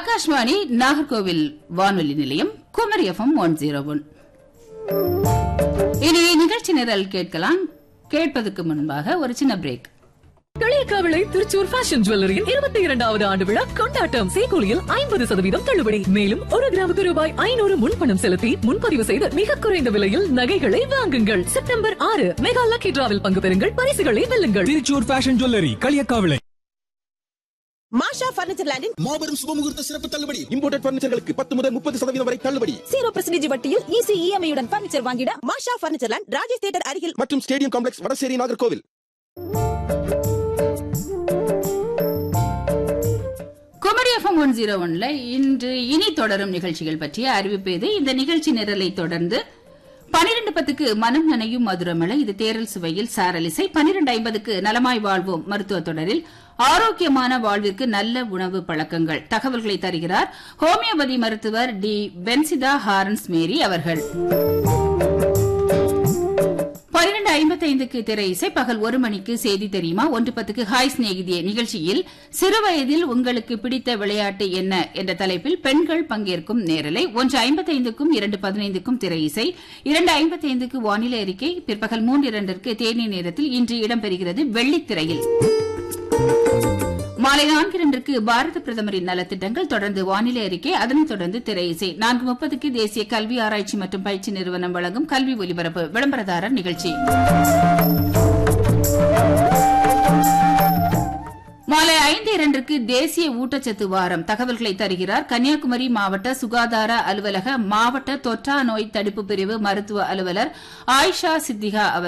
ஆகாஷ்வாணி நாகர்கோவில் வானொலி நிலையம் Kumari FM one zero one இனி நிகழ்ச்சி நிரல் கேட்கலாம் கேட்பதற்கு முன்பாக ஒரு சின்ன பிரேக் களியக்காவிளை திருச்சூர் ஃபேஷன் ஜுவல்லரியின் இருபத்தி இரண்டாவது ஆண்டு விழா கொண்டாட்டம் சேகூலியில் ஐம்பது சதவீதம் தள்ளுபடி மேலும் ஒரு கிராமுக்கு ரூபாய் ஐநூறு முன்பணம் செலுத்தி முன்பதிவு செய்து மிக குறைந்த விலையில் நகைகளை வாங்குங்கள் செப்டம்பர் ஆறு மெகா லக்கி டிராவில் பங்கு பெறுங்கள் பரிசுகளை வெல்லுங்கள் Thrissur fashion jewellery Kaliyakkavilai Masha furniture லேண்டின் மாபெரும் சுபமுகூர்த்த சிறப்பு தள்ளுபடி இம்போர்டட் பர்னிச்சர்களுக்கு பத்து முதல் முப்பது சதவீதம் வரை தள்ளுபடி ஜீரோ பர்சன்டேஜ் வட்டியில் ஈஸி இஎம்ஐ உடன் பர்னிச்சர் வாங்கிட Masha furniture land Rajesh theatre அருகில் மற்றும் stadium complex Vadasery Nagercoil Kumari FM one zero ஒன்ல இன்று இனி தொடரும் நிகழ்ச்சிகள் பற்றிய அறிவிப்பு இது இந்த நிகழ்ச்சி நிரலை தொடர்ந்து பனிரெண்டு பத்துக்கு மனம் நனையும் மதுரமலை இது தேரல் சுவையில் சாரலிசை பனிரெண்டு ஐம்பதுக்கு நலமாய் வாழ்வோம் மருத்துவ தொடரில் ஆரோக்கியமான வாழ்விற்கு நல்ல உணவு பழக்கங்கள் தகவல்களை தருகிறார் ஹோமியோபதி மருத்துவர் டி பென்சிதா ஹாரன்ஸ் மேரி அவர்கள் பன்னிரண்டு ஐம்பத்தைந்துக்கு திரை இசை பகல் ஒரு மணிக்கு செய்தி தெரியுமா ஒன்று பத்துக்கு ஹாய் சிநேகிதியே நிகழ்ச்சியில் சிறுவயதில் உங்களுக்கு பிடித்த விளையாட்டு என்ன என்ற தலைப்பில் பெண்கள் பங்கேற்கும் நேரலை ஒன்று ஐம்பத்தைந்துக்கும் இரண்டு பதினைந்துக்கும் திரை இசை இரண்டு ஐம்பத்தைந்துக்கு வானிலை அறிக்கை பிற்பகல் மூன்று இரண்டிற்கு தேநீர் நேரத்தில் இன்று இடம்பெறுகிறது வெள்ளித்திரையில் மாலை நான்கு இரண்டிற்கு பாரத பிரதமரின் நலத்திட்டங்கள் தொடர்ந்து வானிலை அறிக்கை அதனைத் தொடர்ந்து திரை இசை நான்கு முப்பதுக்கு தேசிய கல்வி ஆராய்ச்சி மற்றும் பயிற்சி நிறுவனம் வழங்கும் கல்வி ஒலிபரப்பு விளம்பரதாரர் நிகழ்ச்சி மாலை ஐந்து இரண்டிற்கு தேசிய ஊட்டச்சத்து வாரம் தகவல்களை தருகிறார் கன்னியாகுமரி மாவட்ட சுகாதார அலுவலக மாவட்ட தொற்றா நோய் தடுப்பு பிரிவு மருத்துவ அலுவலர் ஆயிஷா சித்திகா அவர்